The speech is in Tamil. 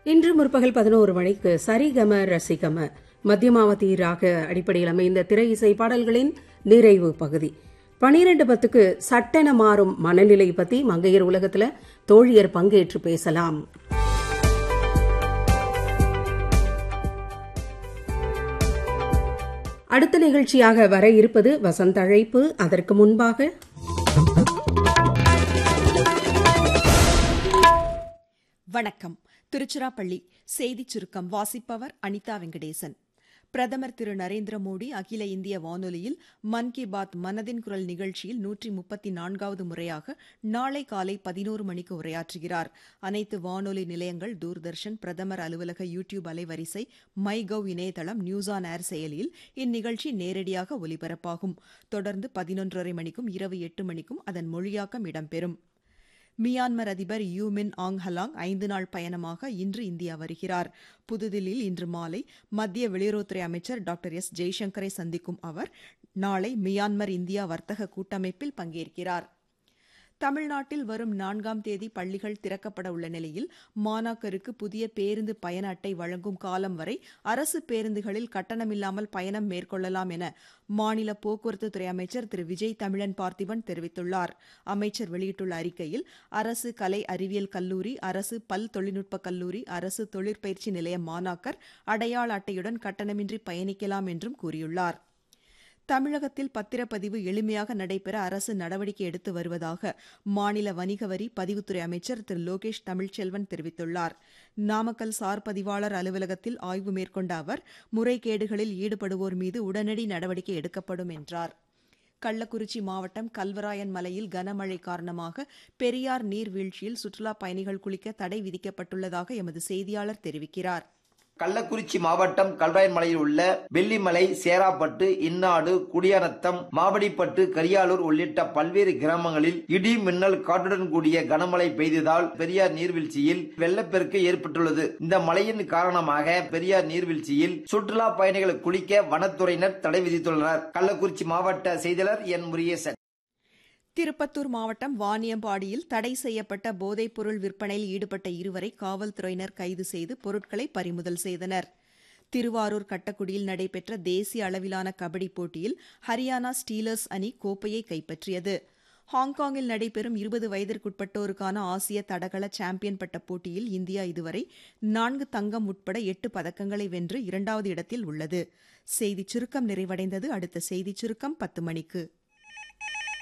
இன்று முற்பகல் பதினோரு மணிக்கு சரிகம ரசிகம மத்தியமாவதி ராக அடிப்படையில் அமைந்த திரை இசை பாடல்களின் நிறைவு பகுதி பனிரெண்டு பத்துக்கு சட்டென மாறும் மனநிலை பத்தி மங்கையர் உலகத்துல தோழியர் பங்கேற்று பேசலாம் அடுத்த நிகழ்ச்சியாக வர இருப்பது வசந்தழைப்பு அதற்கு முன்பாக வணக்கம் திருச்சிராப்பள்ளி செய்திச் சுருக்கம் வாசிப்பவர் அனிதா வெங்கடேசன் பிரதமர் திரு நரேந்திர மோடி அகில இந்திய வானொலியில் மன் கி பாத் மனதின் குரல் நிகழ்ச்சியில் நூற்றி முப்பத்தி நான்காவது முறையாக நாளை காலை பதினோரு மணிக்கு உரையாற்றுகிறார் அனைத்து வானொலி நிலையங்கள் தூர்தர்ஷன் பிரதமர் அலுவலக யூ டியூப் அலைவரிசை மை கவ் இணையதளம் நியூஸ் ஆன் ஏர் செயலியில் இந்நிகழ்ச்சி நேரடியாக ஒலிபரப்பாகும் தொடர்ந்து பதினொன்றரை மணிக்கும் இரவு எட்டு மணிக்கும் அதன் மொழியாக்கம் இடம்பெறும் மியான்மர் அதிபர் யூ மின் ஆங் ஹலாங் ஐந்து நாள் பயணமாக இன்று இந்தியா வருகிறார் புதுதில்லியில் இன்று மாலை மத்திய வெளியுறவுத்துறை அமைச்சர் டாக்டர் எஸ் ஜெய்சங்கரை சந்திக்கும் அவர் நாளை மியான்மர் இந்தியா வர்த்தக கூட்டமைப்பில் பங்கேற்கிறார் தமிழ்நாட்டில் வரும் நான்காம் தேதி பள்ளிகள் திறக்கப்பட உள்ள நிலையில் மாணாக்கருக்கு புதிய பேருந்து பயண அட்டை வழங்கும் காலம் வரை அரசு பேருந்துகளில் கட்டணமில்லாமல் பயணம் மேற்கொள்ளலாம் என மாநில போக்குவரத்துத்துறை அமைச்சர் திரு விஜய் தமிழன் பார்த்திபன் தெரிவித்துள்ளார் அமைச்சர் வெளியிட்டுள்ள அறிக்கையில் அரசு கலை அறிவியல் கல்லூரி அரசு பல் தொழில்நுட்ப கல்லூரி அரசு தொழிற்பயிற்சி நிலைய மாணாக்கர் அடையாள அட்டையுடன் கட்டணமின்றி பயணிக்கலாம் என்றும் கூறியுள்ளார் தமிழகத்தில் பத்திரப்பதிவு எளிமையாக நடைபெற அரசு நடவடிக்கை எடுத்து வருவதாக மாநில வணிக வரி பதிவுத்துறை அமைச்சர் திரு லோகேஷ் தமிழ்ச்செல்வன் தெரிவித்துள்ளார் நாமக்கல் சார் பதிவாளர் அலுவலகத்தில் ஆய்வு மேற்கொண்ட அவர் முறைகேடுகளில் ஈடுபடுவோர் மீது உடனடி நடவடிக்கை எடுக்கப்படும் என்றார் கள்ளக்குறிச்சி மாவட்டம் கல்வராயன் மலையில் கனமழை காரணமாக பெரியார் நீர்வீழ்ச்சியில் சுற்றுலாப் பயணிகள் குளிக்க தடை விதிக்கப்பட்டுள்ளதாக எமது செய்தியாளர் தெரிவிக்கிறார் கள்ளக்குறிச்சி மாவட்டம் கல்ராயன் மலையில் உள்ள வெள்ளிமலை சேராப்பட்டு இன்னாடு குடியானத்தம் மாவடிப்பட்டு கரியாலூர் உள்ளிட்ட பல்வேறு கிராமங்களில் இடி மின்னல் காற்றுடன் கூடிய கனமழை பெய்ததால் பெரியார் நீர்வீழ்ச்சியில் வெள்ளப்பெருக்கு ஏற்பட்டுள்ளது இந்த மழையின் காரணமாக பெரியார் நீர்வீழ்ச்சியில் சுற்றுலா பயணிகள் குளிக்க வனத்துறையினர் தடை விதித்துள்ளனர் கள்ளக்குறிச்சி மாவட்ட செய்தியாளர் என் முருகேசன் திருப்பத்தூர் மாவட்டம் வாணியம்பாடியில் தடை செய்யப்பட்ட போதைப்பொருள் விற்பனையில் ஈடுபட்ட இருவரை காவல்துறையினர் கைது செய்து பொருட்களை பறிமுதல் செய்தனர் திருவாரூர் கட்டக்குடியில் நடைபெற்ற தேசிய அளவிலான கபடி போட்டியில் ஹரியானா ஸ்டீலர்ஸ் அணி கோப்பையை கைப்பற்றியது ஹாங்காங்கில் நடைபெறும் இருபது வயதிற்குட்பட்டோருக்கான ஆசிய தடகள சாம்பியன் பட்ட போட்டியில் இந்தியா இதுவரை நான்கு தங்கம் உட்பட எட்டு பதக்கங்களை வென்று இரண்டாவது இடத்தில் உள்ளது செய்திச் சுருக்கம் நிறைவடைந்தது அடுத்த செய்திச் சுருக்கம் பத்து மணிக்கு